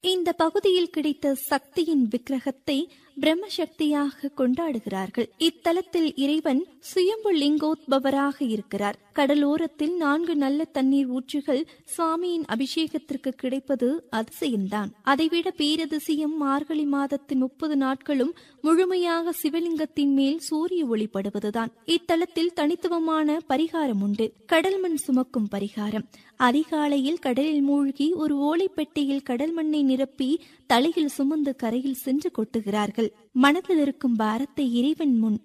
இந்த பகுதியில் கிடைத்த சக்தியின் விக்கிரகத்தை பிரம்மசக்தியாக கொண்டாடுகிறார்கள் இத்தலத்தில் இறைவன் சுயம்பு லிங்கோத்பவராக இருக்கிறார் கடலோரத்தில் நான்கு நல்ல தண்ணீர் ஊற்றுகள் சுவாமியின் அபிஷேகத்திற்கு கிடைப்பது அதிசயம்தான் அதைவிட பேரதிசயம் மார்கழி மாதத்தின் முப்பது நாட்களும் முழுமையாக சிவலிங்கத்தின் மேல் சூரிய ஒளிப்படுவதுதான் இத்தலத்தில் தனித்துவமான பரிகாரம் உண்டு கடல் மண் சுமக்கும் பரிகாரம் அதிகாலையில் கடலில் மூழ்கி ஒரு ஓலைப்பெட்டியில் கடல் மண்ணை நிரப்பி தலையில் சுமந்து கரையில் சென்று கொட்டுகிறார்கள் மனதில் இருக்கும் பாரத்தை இறைவன் முன்